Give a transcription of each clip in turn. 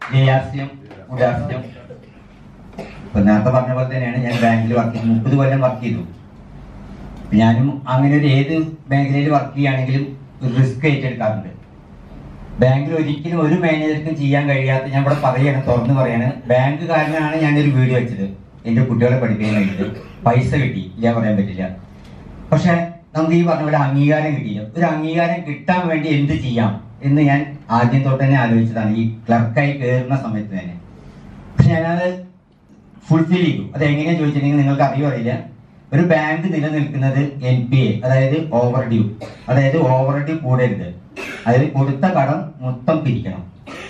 ജയാസ്യം ഉദാസ്യം ഇപ്പൊ നേരത്തെ പറഞ്ഞ പോലെ തന്നെയാണ് ഞാൻ ബാങ്കിൽ വർക്ക് ചെയ്തു മുപ്പത് കൊല്ലം വർക്ക് ചെയ്തു ഞാനും അങ്ങനെ ഒരു ഏത് മേഖലയിൽ വർക്ക് ചെയ്യുകയാണെങ്കിലും ഒരു റിസ്ക് ഏറ്റെടുക്കാറുണ്ട് ബാങ്കിൽ ഒരിക്കലും ഒരു മാനേജർക്കും ചെയ്യാൻ കഴിയാത്ത ഞാൻ ഇവിടെ പറയാണ് തുറന്ന് പറയാണ് ബാങ്ക് കാരനാണ് ഞാനൊരു വീഡിയോ വെച്ചത് എന്റെ കുട്ടികളെ പഠിപ്പിക്കാൻ കഴിഞ്ഞത് പൈസ കിട്ടി ഇല്ല പറയാൻ പറ്റില്ല പക്ഷെ നമുക്ക് ഈ പറഞ്ഞ പോലെ അംഗീകാരം കിട്ടിയില്ല ഒരു അംഗീകാരം കിട്ടാൻ വേണ്ടി എന്ത് ചെയ്യാം എന്ന് ഞാൻ ആദ്യം തൊട്ട് തന്നെ ആലോചിച്ചതാണ് ഈ ക്ലർക്കായി കയറുന്ന സമയത്ത് തന്നെ പക്ഷെ ഞാനത് ഫുൾഫിൽ ചെയ്തു അത് എങ്ങനെയാ ചോദിച്ചിട്ടുണ്ടെങ്കിൽ നിങ്ങൾക്ക് അറിയോ അറിയില്ല ഒരു ബാങ്ക് നിലനിൽക്കുന്നത് എൻ പി എ അതായത് ഓവർ ഡ്യൂ അതായത് ഓവർ ഡ്യൂ കൂടരുത് അതായത് കൊടുത്ത കടം മൊത്തം പിരിക്കണം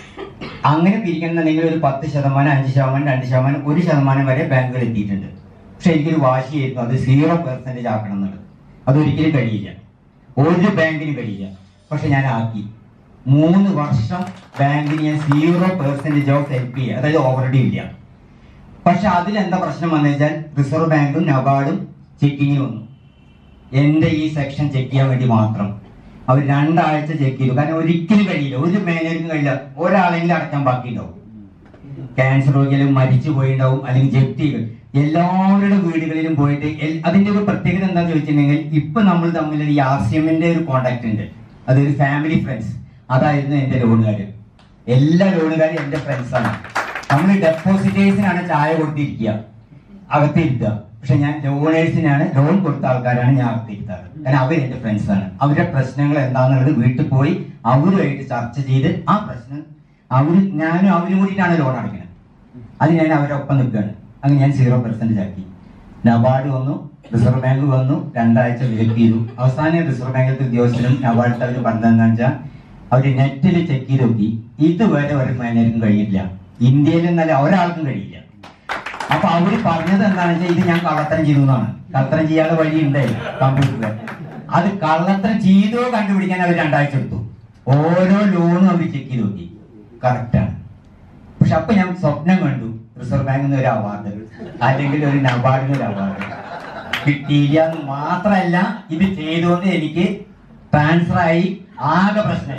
അങ്ങനെ പിരിക്കണമെന്നുണ്ടെങ്കിൽ ഒരു പത്ത് ശതമാനം അഞ്ച് ശതമാനം രണ്ട് ശതമാനം ഒരു ശതമാനം വരെ ബാങ്കുകൾ എത്തിയിട്ടുണ്ട് പക്ഷെ എനിക്കൊരു വാശിയായിരുന്നു അത് സീറോ പെർസെന്റേജ് ആക്കണം എന്നുള്ളത് അതൊരിക്കലും കഴിയില്ല ഒരു ബാങ്കിന് കഴിയില്ല പക്ഷെ ഞാൻ ആക്കി മൂന്ന് വർഷം ബാങ്കിന് ഞാൻ zero percentage of L P അതായത് ഓവർ ഡ്യൂ ഇല്ല പക്ഷെ അതിൽ എന്താ പ്രശ്നം വന്നു വെച്ചാൽ റിസർവ് ബാങ്കും നബാർഡും ചെക്കിങ്ങിന് വന്നു എന്റെ ഈ സെക്ഷൻ ചെക്ക് ചെയ്യാൻ വേണ്ടി മാത്രം അവർ രണ്ടാഴ്ച ചെക്ക് ചെയ്തു കാരണം ഒരിക്കലും കഴിയില്ല ഒരു മാനേജറിനും കഴിയില്ല ഒരാളെങ്കിലും അടക്കാൻ ബാക്കിയുണ്ടാവും ക്യാൻസർ രോഗികളും മരിച്ചു പോയിണ്ടാവും അല്ലെങ്കിൽ ജപ്തി ചെയ്യും. എല്ലാവരുടെ വീടുകളിലും പോയിട്ട് എൽ- അതിന്റെ ഒരു പ്രത്യേകത എന്താന്ന് ചോദിച്ചിട്ടുണ്ടെങ്കിൽ ഇപ്പൊ നമ്മൾ തമ്മിൽ ഈ ആർ സി എമ്മിന്റെ ഒരു കോണ്ടാക്ട് ഉണ്ട് അതൊരു ഫാമിലി ഫ്രണ്ട്സ് അതായിരുന്നു എന്റെ ലോണുകാര് എല്ലാ ലോണുകാരും എന്റെ ഫ്രണ്ട്സ് ആണ് നമ്മൾ ഡെപ്പോസിറ്റേഴ്സിനാണ് ചായ കൊടുത്തിരിക്കുക അകത്തിരുത്തുക പക്ഷെ ഞാൻ ലോണേഴ്സിനാണ് ലോൺ കൊടുത്ത ആൾക്കാരാണ് ഞാൻ അകത്തിരുത്താറ് കാരണം അവർ എന്റെ ഫ്രണ്ട്സ് ആണ് അവരുടെ പ്രശ്നങ്ങൾ എന്താണെന്നുള്ളത് വീട്ടിൽ പോയി അവരുമായിട്ട് ചർച്ച ചെയ്ത് ആ പ്രശ്നം അവര് ഞാനും അവരും കൂടിയിട്ടാണ് ലോൺ അടയ്ക്കുന്നത് അത് ഞാൻ അവരുടെ ഒപ്പം നിൽക്കുകയാണ് അങ്ങനെ ഞാൻ സീറോ പെർസെന്റേജ് ആക്കി നബാർഡ് വന്നു റിസർവ് ബാങ്ക് വന്നു രണ്ടാഴ്ച വിലക്ക് ചെയ്തു അവസാനം റിസർവ് ബാങ്കിലത്തെ ഉദ്യോഗസ്ഥരും നബാർഡിൽ അവർ പറഞ്ഞതെന്ന് വെച്ചാൽ അവർ നെറ്റിൽ ചെക്ക് ചെയ്ത് നോക്കി ഇതുവരെ ഒരു മാനേജർക്കും കഴിയില്ല ഇന്ത്യയിൽ എന്നല്ല ഒരാൾക്കും കഴിയില്ല അപ്പൊ അവര് പറഞ്ഞത് എന്താണെന്ന് വെച്ചാൽ ഇത് ഞാൻ കള്ളത്തരം ചെയ്തു എന്നാണ് കള്ളത്തരം ചെയ്യാനുള്ള വഴി ഉണ്ടായി കമ്പ്യൂട്ടറിൽ അത് കള്ളത്തരം ചെയ്തോ കണ്ടുപിടിക്കാൻ അവർ രണ്ടാഴ്ച എടുത്തു ഓരോ ലോണും അവർ ചെക്ക് ചെയ്ത് നോക്കി കറക്റ്റാണ് പക്ഷെ അപ്പൊ ഞാൻ സ്വപ്നം കണ്ടു റിസർവ് ബാങ്കിൽ നിന്ന് ഒരു അവാർഡ് അല്ലെങ്കിൽ ഒരു നബാർഡിന് ഒരു അവാർഡ് കിട്ടിയില്ല എന്ന് മാത്രമല്ല ഇത് ചെയ്തുകൊണ്ട് എനിക്ക് ട്രാൻസ്ഫർ ആയി ആകെ പ്രശ്നം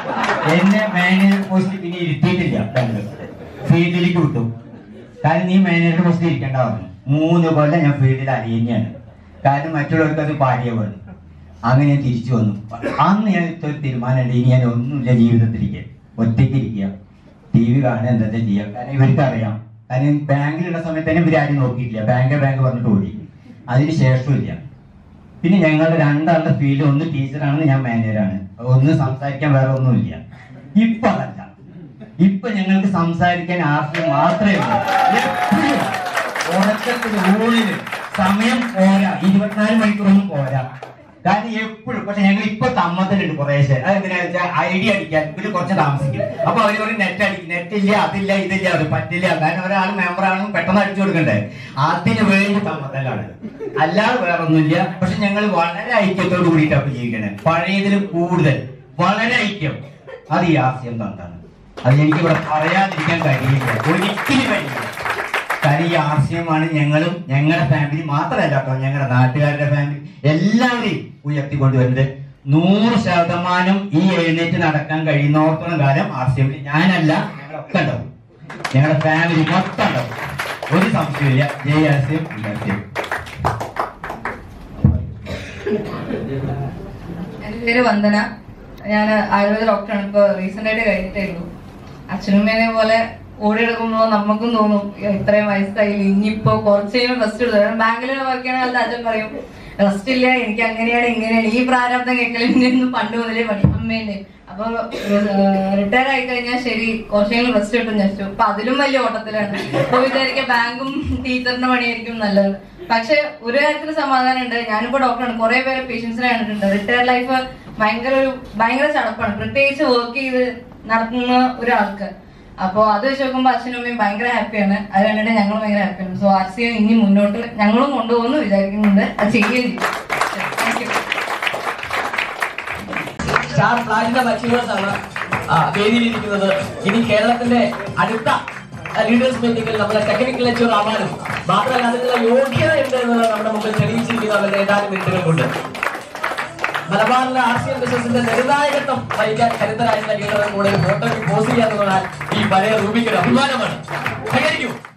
എന്നെ മാനേജർ പോസ്റ്റിൽ പിന്നെ ഇരുത്തിയിട്ടില്ല ബാങ്ക് ഫീൽഡിലേക്ക് വിട്ടു കാരണം നീ മാനേജർ പോസ്റ്റിൽ ഇരിക്കേണ്ട പറഞ്ഞു മൂന്ന് കൊല്ലം ഞാൻ ഫീൽഡിൽ അറിയുകയാണ് കാരണം മറ്റുള്ളവർക്ക് അത് ഭാര്യ വേണം അങ്ങനെ ഞാൻ തിരിച്ചു വന്നു അന്ന് ഞാൻ ഇത്ര തീരുമാനമുണ്ട് ഇനി ഞാൻ ഒന്നുമില്ല ജീവിതത്തിലേക്ക് ഒറ്റയ്ക്ക് ഇരിക്കുക ടി വി കാണുക എന്താ ചെയ്യുക കാരണം ഇവർക്ക് അറിയാം കാരണം ബാങ്കിലുള്ള സമയത്ത് തന്നെ ഇവരാരും നോക്കിയിട്ടില്ല ബാങ്ക് ബാങ്ക് പറഞ്ഞിട്ട് ഓടി അതിന് ശേഷമില്ല പിന്നെ ഞങ്ങളുടെ രണ്ടാളുടെ ഫീൽഡ് ഒന്ന് ടീച്ചറാണ് ഞാൻ മാനേജറാണ് ഒന്ന് സംസാരിക്കാൻ വേറെ ഒന്നുമില്ല ഇപ്പൊ അതല്ല ഇപ്പൊ ഞങ്ങൾക്ക് സംസാരിക്കാൻ ആർക്കും മാത്രമേ ഉള്ളൂ എപ്പോഴും ഉറക്കത്തിൽ ഊണില് സമയം പോരാ ഇരുപത്തിനാല് മണിക്കൂറൊന്നും പോരാ കാരണം എപ്പോഴും പക്ഷെ ഞങ്ങൾ ഇപ്പൊ തമ്മത്തിലുണ്ട് കുറേശ്ശെ അതെന്തിനാ വെച്ചാൽ ഐഡിയ അടിക്കാൻ ഇവര് കുറച്ച് താമസിക്കും അപ്പൊ അവര് പറയും നെറ്റ് അടിക്കും നെറ്റ് ഇല്ല അതില്ല ഇതില്ല അത് പറ്റില്ല കാരണം ഒരാൾ മെമ്പർ ആണെങ്കിൽ പെട്ടെന്ന് അടിച്ചു കൊടുക്കണ്ടേ അതിന് വേണ്ടി തമ്മത്തലാണ് അല്ലാതെ വേറെ ഒന്നുമില്ല പക്ഷെ ഞങ്ങൾ വളരെ ഐക്യത്തോട് കൂടിയിട്ടാണ് ജീവിക്കണേ പഴയതിൽ കൂടുതൽ വളരെ ഐക്യം അത് ഈ ആശയം തന്നാണ് അത് എനിക്ക് ഇവിടെ പറയാതിരിക്കാൻ കഴിയില്ല ഒരിക്കലും കഴിയില്ല കാരണം ഈ ആശയമാണ് ഞങ്ങളും ഞങ്ങളുടെ ഫാമിലി മാത്രമല്ല കേട്ടോ ഞങ്ങളുടെ നാട്ടുകാരുടെ ഫാമിലി എല്ലാവരെയും ഉയർത്തിക്കൊണ്ടുവരുന്നത് നൂറ് ശതമാനം ഈ എഴുന്നേറ്റ് നടക്കാൻ കഴിയുന്നോർത്തോളം കാലം ആശയം ഞാനല്ല ഞങ്ങളൊക്കെ ഉണ്ടാവും ഞങ്ങളുടെ ഫാമിലി മൊത്തം ഉണ്ടാവും ഒരു സംശയമില്ല ജയ ആശയം ഈ ആശയം എന്റെ പേര് വന്ദന ഞാൻ ആയുർവേദ ഡോക്ടറാണ് ഇപ്പൊ റീസെന്റ് ആയിട്ട് കഴിഞ്ഞിട്ടേ ഉള്ളൂ അച്ഛനുമ്മേനെ പോലെ ഓടിയെടുക്കുമ്പോ നമുക്കും തോന്നും "അയ്യോ, ഇത്രയും വയസ്സായി ഇനിയിപ്പോ കുറച്ചേലും റെസ്റ്റ് എടുത്തു കാരണം ബാങ്കിൽ വർക്ക് ചെയ്യണ കാലത്ത് അച്ഛൻ പറയും റെസ്റ്റ് ഇല്ല എനിക്ക് അങ്ങനെയാണ് ഇങ്ങനെയാണ് ഈ പ്രാരാബ്ദം കേൾക്കലിന്ന് പണ്ട് മുതലേ പണി അമ്മേന്റെ അപ്പൊ റിട്ടയർ ആയി കഴിഞ്ഞാൽ ശരി കുറച്ചെങ്കിലും റെസ്റ്റ് കിട്ടും വിചാരിച്ചു അപ്പൊ അതിലും വലിയ ഓട്ടത്തിലാണ് അപ്പൊ വിചാരിക്കുക ബാങ്കും ടീച്ചറിന്റെ പണിയായിരിക്കും നല്ലത് പക്ഷെ ഒരു കാര്യത്തിൽ സമാധാനം ഉണ്ട് ഞാനിപ്പോ ഡോക്ടറാണ് കുറെ പേര് പേഷ്യൻസിനെ കണ്ടിട്ടുണ്ട് റിട്ടയർ ലൈഫ് ഭയങ്കര ഒരു ഭയങ്കര ചടപ്പാണ് പ്രത്യേകിച്ച് വർക്ക് ചെയ്ത് നടത്തുന്ന ഒരാൾക്ക് അപ്പോ അത് വെച്ച് നോക്കുമ്പോ അച്ഛനും അമ്മയും ഭയങ്കര ഹാപ്പിയാണ് അത് കണ്ടിട്ട് ഞങ്ങൾ ഭയങ്കര ഹാപ്പിയാണ് സോ ആർ സി ഇനി മുന്നോട്ട് ഞങ്ങളും കൊണ്ടുപോകുന്നു വിചാരിക്കുന്നുണ്ട് അത് ചെയ്യുകയും ചെയ്യും thank you star platinum achievers ആണ് ആ, വേദിയിലിരിക്കുന്നത് ഇനി കേരളത്തിന്റെ അടുത്ത ലീഡേഴ്സ് മീറ്റിംഗിൽ നമ്മളെ ടെക്നിക്കൽ ലെക്ചർ ആവാനും മാത്രമല്ല അതിനുള്ള യോഗ്യത ഉണ്ട് എന്നുള്ളത് നമ്മുടെ മുമ്പിൽ തെളിയിച്ചിരിക്കുന്ന അവരുടെ ഏതാനും മിനിറ്റുകൾ കൊണ്ട് മലബാറിലെ ആർ സി എം ബിസിനസിന്റെ നിർണായകത്വം വഹിക്കാൻ കരുത്തരായിട്ടുള്ള ലീഡറുടെ കൂടെ ഒരു ഫോട്ടോയ്ക്ക് പോസ് ചെയ്യാന്നുള്ളതാണ് ഈ പഴയ റൂബിക്ക് ഒരു അഭിമാനമാണ് കൈയടിക്കൂ